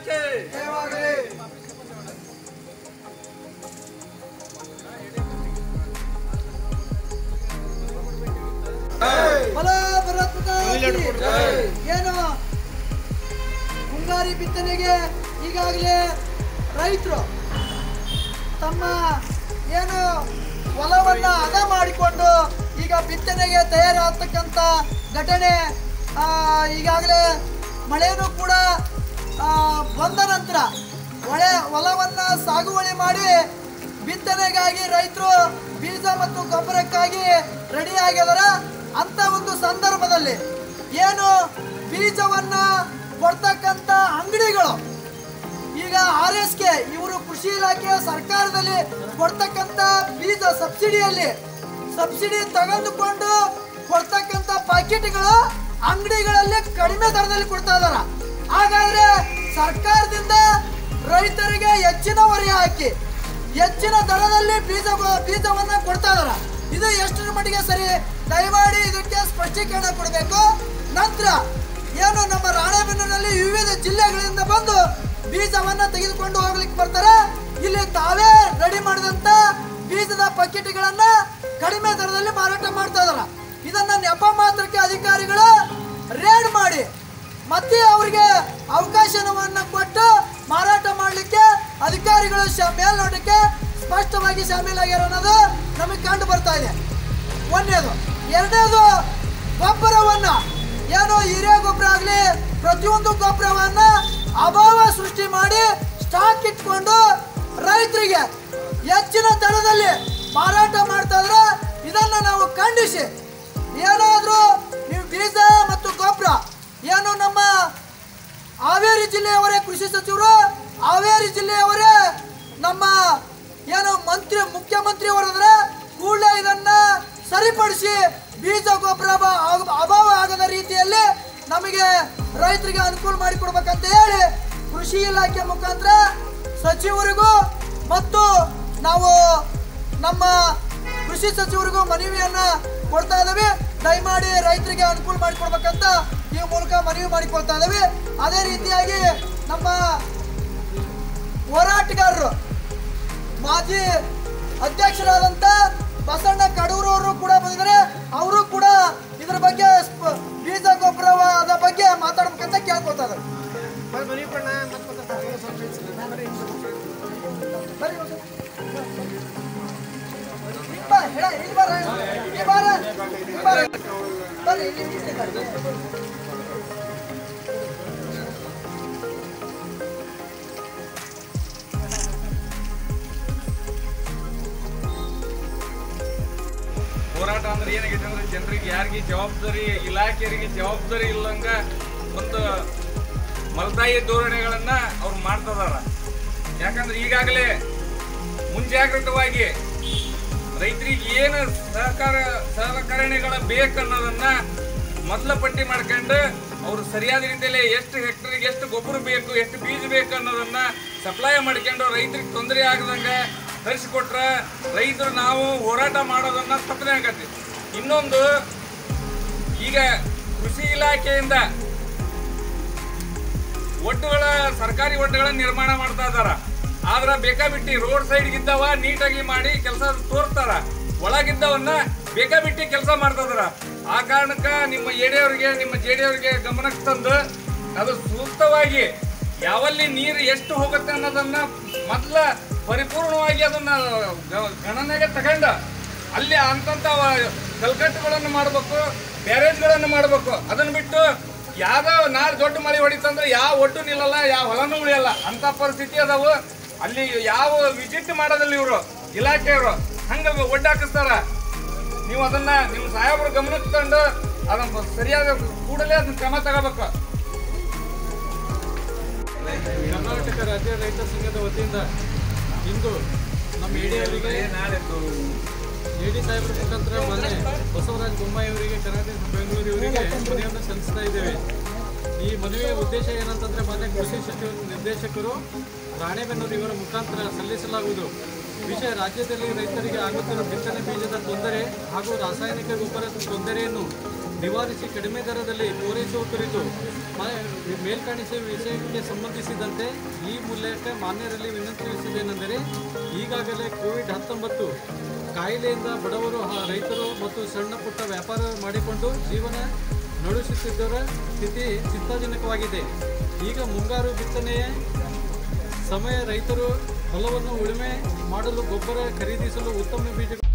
ಪಾದಕ್ಕೆ ಬಲ ಭರತ್ ಮಾತಾ ಕಿ ಜೈ. ಏನು ಮುಂಗಾರಿ ಬಿತ್ತನೆಗೆ ಈಗಾಗಲೇ ರೈತರು ತಮ್ಮ ಏನು ಹೊಲವನ್ನ ಹದ ಮಾಡಿಕೊಂಡು ಈಗ ಬಿತ್ತನೆಗೆ ತಯಾರಾಗ್ತಕ್ಕಂಥ ಘಟನೆ ಆ, ಈಗಾಗಲೇ ಮಳೆನೂ ಕೂಡ ಆ, ಬಂದ ನಂತರ ಹೊಳೆ ಹೊಲವನ್ನ ಸಾಗುವಳಿ ಮಾಡಿ ಬಿತ್ತನೆಗಾಗಿ ರೈತರು ಬೀಜ ಮತ್ತು ಗೊಬ್ಬರಕ್ಕಾಗಿ ರೆಡಿ ಆಗಿದಾರ ಅಂತ ಒಂದು ಸಂದರ್ಭದಲ್ಲಿ ಏನು ಬೀಜವನ್ನ ಕೊಡ್ತಕ್ಕಂಥ ಅಂಗಡಿಗಳು ಈಗ ಆರ್ ಎಸ್ ಕೆ ಇವರು ಕೃಷಿ ಇಲಾಖೆ ಸರ್ಕಾರದಲ್ಲಿ ಕೊಡ್ತಕ್ಕಂತ ಬೀಜ ಸಬ್ಸಿಡಿಯಲ್ಲಿ ಸಬ್ಸಿಡಿ ತೆಗೆದುಕೊಂಡು ಕೊಡ್ತಕ್ಕಂತ ಪಾಕೆಟ್ಗಳು ಅಂಗಡಿಗಳಲ್ಲಿ ಕಡಿಮೆ ದರದಲ್ಲಿ ಕೊಡ್ತಾ ಇದಾರ ಹಾಗಾದ್ರೆ ಸರ್ಕಾರದಿಂದ ರೈತರಿಗೆ ಹೆಚ್ಚಿನ ಹೊರೆ ಹಾಕಿ ಹೆಚ್ಚಿನ ದರದಲ್ಲಿ ಬೀಜ ಬೀಜವನ್ನ ಕೊಡ್ತಾ ಇದಾರ ಇದು ಎಷ್ಟರ ಮಟ್ಟಿಗೆ ಸರಿ ದಯಮಾಡಿ ಇದಕ್ಕೆ ಸ್ಪಷ್ಟೀಕರಣ ಕೊಡಬೇಕು ನಂತರ ಏನು ನಮ್ಮ ರಾಣೆಬೆನ್ನೂರಿನಲ್ಲಿ ವಿವಿಧ ಜಿಲ್ಲೆಗಳಿಂದ ಬಂದು ಬೀಜವನ್ನ ತೆಗೆದುಕೊಂಡು ಹೋಗ್ಲಿಕ್ಕೆ ಬರ್ತಾರೆ ಇಲ್ಲಿ ತಾವೇ ರೆಡಿ ಮಾಡಿದಂತ ಬೀಜದ ಪಕೆಟ್ಗಳನ್ನ ಕಡಿಮೆ ದರದಲ್ಲಿ ಮಾರಾಟ ಮಾಡ್ತಾ ಇದಾರ ಇದನ್ನ ನೆಪ ಮಾತ್ರಕ್ಕೆ ಅಧಿಕಾರಿಗಳು ರೇಡ್ ಮಾಡಿ ಮತ್ತೆ ಅವರಿಗೆ ಅವಕಾಶವನ್ನ ಕೊಟ್ಟು ಮಾರಾಟ ಮಾಡಲಿಕ್ಕೆ ಅಧಿಕಾರಿಗಳು ಶ- ಮೇಲ್ನೋಟಕ್ಕೆ ಸ್ಪಷ್ಟವಾಗಿ ಶಾಮೀಲಾಗ್ಯಾರ ಅನ್ನೋದು ನಮಗೆ ಕಂಡು ಬರ್ತಾ ಇದೆ ಒಂದನೇದು ಎರಡನೇದು ಗೊಬ್ಬರವನ್ನ ಏನು ಹಿರಿಯ ಗೊಬ್ಬರ ಆಗಲಿ ಪ್ರತಿಯೊಂದು ಗೊಬ್ಬರವನ್ನ ಅಭಾವ ಸೃಷ್ಟಿ ಮಾಡಿ ಸ್ಟಾಕ್ ಇಟ್ಕೊಂಡು ರೈತರಿಗೆ ಹೆಚ್ಚಿನ ದರದಲ್ಲಿ ಮಾರಾಟ ಮಾಡ್ತಾ ಇದ್ರೆ ಇದನ್ನ ನಾವು ಖಂಡಿಸಿ ಏನಾದ್ರೂ ನೀವು ಬೀಜ ಮತ್ತು ಗೊಬ್ಬರ ಏನು ನಮ್ಮ ಹಾವೇರಿ ಜಿಲ್ಲೆಯವರೇ ಕೃಷಿ ಸಚಿವರು ಹಾವೇರಿ ಜಿಲ್ಲೆಯವರೇ ನಮ್ಮ ಏನು ಮಂತ್ರಿ ಮುಖ್ಯಮಂತ್ರಿ ಅವರಾದ್ರೆ ಕೂಡಲೇ ಇದನ್ನ ಸರಿಪಡಿಸಿ ಬೀಜ ಗೊಬ್ಬರ ಅಭಾ- ಆಗ- ಅಭಾವ ಆಗದ ರೀತಿಯಲ್ಲಿ ನಮಗೆ ರೈತರಿಗೆ ಅನುಕೂಲ ಮಾಡಿಕೊಡ್ಬೇಕಂತ ಹೇಳಿ ಕೃಷಿ ಇಲಾಖೆ ಮುಖಾಂತರ ಸಚಿವರಿಗೂ ಮತ್ತು ನಾವು ನಮ್ಮ ಕೃಷಿ ಸಚಿವರಿಗೂ ಮನವಿಯನ್ನ ಕೊಡ್ತಾ ಇದ್ದೀವಿ ದಯಮಾಡಿ ರೈತರಿಗೆ ಅನುಕೂಲ ಮಾಡಿಕೊಡ್ಬೇಕಂತ ಈ ಮೂಲಕ ಮನವಿ ಮಾಡಿಕೊಳ್ತಾ ಇದ್ದೀವಿ ಅದೇ ರೀತಿಯಾಗಿ ನಮ್ಮ ಹೋರಾಟಗಾರರು ಮಾಜಿ ಅಧ್ಯಕ್ಷರಾದಂತ ಬಸಣ್ಣ ಕಡೂರು ಅವರು ಕೂಡ ಬಂದಿದ್ದಾರೆ ಅವರು ಕೂಡ ಇದ್ರ ಬಗ್ಗೆ ಸ್ಪ- ಬೀಜ ಗೊಬ್ಬರದ ಬಗ್ಗೆ ಮಾತಾಡ್ಬೇಕಂತ ಕೇಳ್ಕೊಳ್ತಾ ಇದ್ದಾರೆ ಬರ್ರಿ ಒಂದ್ ಸ್ವಲ್ಪ. ಇಲ್ಲಿ ಬಾ, ಹೇಳ, ಇಲ್ಲಿ ಬಾರ, ಇಲ್ಲಿ ಬಾರ, ಇಲ್ಲಿ ಬಾರ. ಬರ್ರಿ, ಇಲ್ಲಿ, ಇಲ್ಲಿ ಬರ್ರಿ. ಹೋರಾಟ ಅಂದ್ರೆ ಏನಾಗೈತೆ ಅಂದ್ರೆ ಜನರಿಗೆ ಯಾರಿಗೆ ಜವಾಬ್ದಾರಿ ಇಲಾಖೆಯರಿಗೆ ಜವಾಬ್ದಾರಿ ಇಲ್ಲಂಗ ಒಂದು ಮಲತಾಯಿ ಧೋರಣೆಗಳನ್ನ ಅವ್ರು ಮಾಡ್ತದಾರ ಯಾಕಂದ್ರೆ ಈಗಾಗಲೇ ಮುಂಜಾಗ್ರತವಾಗಿ ರೈತರಿಗೆ ಏನು ಸಹಕಾರ ಸಹಕರಣೆಗಳ ಬೇಕನ್ನೋದನ್ನ ಮೊದಲ ಪಟ್ಟಿ ಮಾಡ್ಕೊಂಡು ಅವ್ರು ಸರಿಯಾದ ರೀತಿಯಲ್ಲಿ ಎಷ್ಟು ಹೆಕ್ಟರ್ಗೆ ಎಷ್ಟು ಗೊಬ್ಬರ ಬೇಕು ಎಷ್ಟು ಬೀಜ ಬೇಕು ಅನ್ನೋದನ್ನ ಸಪ್ಲೈ ಮಾಡ್ಕೊಂಡು ರೈತರಿಗೆ ತೊಂದರೆ ಆಗದಂಗ ತರಿಸಿಕೊಟ್ರ ರೈತರು ನಾವು ಹೋರಾಟ ಮಾಡೋದನ್ನ ತಪ್ಪದೆ ಆಗತ್ತೆ ಇನ್ನೊಂದು ಈಗ ಕೃಷಿ ಇಲಾಖೆಯಿಂದ ಒಟ್ಟುಗಳ ಸರ್ಕಾರಿ ಒಟ್ಟುಗಳ ನಿರ್ಮಾಣ ಮಾಡ್ತಾ ಇದಾರ ಆದ್ರ ಬೇಕಾಬಿಟ್ಟಿ ರೋಡ್ ಸೈಡ್ ಇದ್ದವ ನೀಟಾಗಿ ಮಾಡಿ ಕೆಲಸ ತೋರಿಸ್ತಾರ ಒಳಗಿದ್ದವನ್ನ ಬೇಕಾಬಿಟ್ಟಿ ಕೆಲಸ ಮಾಡ್ತಾ ಇದಾರ ಆ ಕಾರಣಕ್ಕ ನಿಮ್ಮ ಎಡೆಯವರಿಗೆ ನಿಮ್ಮ ಜೆಡಿಯವರಿಗೆ ಗಮನಕ್ಕೆ ತಂದು ಅದು ಸೂಕ್ತವಾಗಿ ಯಾವಲ್ಲಿ ನೀರು ಎಷ್ಟು ಹೋಗುತ್ತೆ ಅನ್ನೋದನ್ನ ಮೊದಲ ಪರಿಪೂರ್ಣವಾಗಿ ಅದನ್ನ ಗ- ಗಣನೆಗೆ ತಗೊಂಡ ಅಲ್ಲಿ ಅಂತಂತ ಕಲ್ಕಟ್ಟುಗಳನ್ನು ಮಾಡಬೇಕು ಬ್ಯಾರೇಜ್ಗಳನ್ನು ಮಾಡಬೇಕು ಅದನ್ನ ಬಿಟ್ಟು ಯಾವ್ದೋ ನಾಳೆ ದೊಡ್ಡ ಮಳೆ ಹೊಡಿತಂದ್ರೆ ಯಾವ ಒಟ್ಟು ನಿಲ್ಲಲ್ಲ ಯಾವ ಹೊಲನೂ ಉಳಿಯಲ್ಲ ಅಂತ ಪರಿಸ್ಥಿತಿ ಅದಾವು ಅಲ್ಲಿ ಯಾವ ವಿಸಿಟ್ ಮಾಡೋದಿಲ್ಲ ಇವರು ಇಲಾಖೆಯವರು ಹಂಗ ಒಡ್ಡಾಕಿಸ್ತಾರ ನೀವು ಅದನ್ನ ನಿಮ್ಮ ಸಾಹೇಬರು ಗಮನಕ್ಕೆ ತಂದು ಅದನ್ನ ಸರಿಯಾದ ಕೂಡಲೇ ಅದನ್ನ ಕ್ರಮ ತಗೋಬೇಕು ಕರ್ನಾಟಕ ರಾಜ್ಯ ರೈತ ಸಂಘದ ವತಿಯಿಂದ ಇಂದು ನಮ್ಮ ಎಡಿಯವರಿಗೆ ಎಡಿ ಸಾಹೇಬರ ಮುಖಾಂತರ ಮೊನ್ನೆ ಬಸವರಾಜ ಬೊಮ್ಮಾಯಿ ಅವರಿಗೆ ಕರ್ನಾಟಕ ಬೆಂಗಳೂರು ಇವರಿಗೆ ಮನವಿಯನ್ನು ಸಲ್ಲಿಸ್ತಾ ಇದ್ದೇವೆ ಈ ಮನವಿಯ ಉದ್ದೇಶ ಏನಂತಂದ್ರೆ ಮೊನ್ನೆ ಕೃಷಿ ಸಚಿವ ನಿರ್ದೇಶಕರು ರಾಣೆಬೆನ್ನೂರು ಇವರ ಮುಖಾಂತರ ಸಲ್ಲಿಸಲಾಗುವುದು ವಿಷಯ ರಾಜ್ಯದಲ್ಲಿ ರೈತರಿಗೆ ಆಗುತ್ತಿರುವ ಬಿತ್ತನೆ ಬೀಜದ ತೊಂದರೆ ಹಾಗೂ ರಾಸಾಯನಿಕ ಗೊಬ್ಬರದ ತೊಂದರೆಯನ್ನು ನಿವಾರಿಸಿ ಕಡಿಮೆ ದರದಲ್ಲಿ ಪೂರೈಸುವ ಕುರಿತು ಮ- ಮೇಲ್ಕಾಣಿಸುವ ವಿಷಯಕ್ಕೆ ಸಂಬಂಧಿಸಿದಂತೆ ಈ ಮೂಲಕ ಮಾನ್ಯರಲ್ಲಿ ವಿನಂತಿಸುವುದೇನೆಂದರೆ ಈಗಾಗಲೇ ಕೋವಿಡ್ ಹತ್ತೊಂಬತ್ತು ಕಾಯಿಲೆಯಿಂದ ಬಡವರು ಹ- ರೈತರು ಮತ್ತು ಸಣ್ಣ ಪುಟ್ಟ ವ್ಯಾಪಾರ ಮಾಡಿಕೊಂಡು ಜೀವನ ನಡೆಸುತ್ತಿದ್ದವರ ಸ್ಥಿತಿ ಚಿಂತಾಜನಕವಾಗಿದೆ ಈಗ ಮುಂಗಾರು ಬಿತ್ತನೆಯ ಸಮಯ ರೈತರು ಹೊಲವನ್ನು ಉಳುಮೆ ಮಾಡಲು ಗೊಬ್ಬರ ಖರೀದಿಸಲು ಉತ್ತಮ ಬೀಜ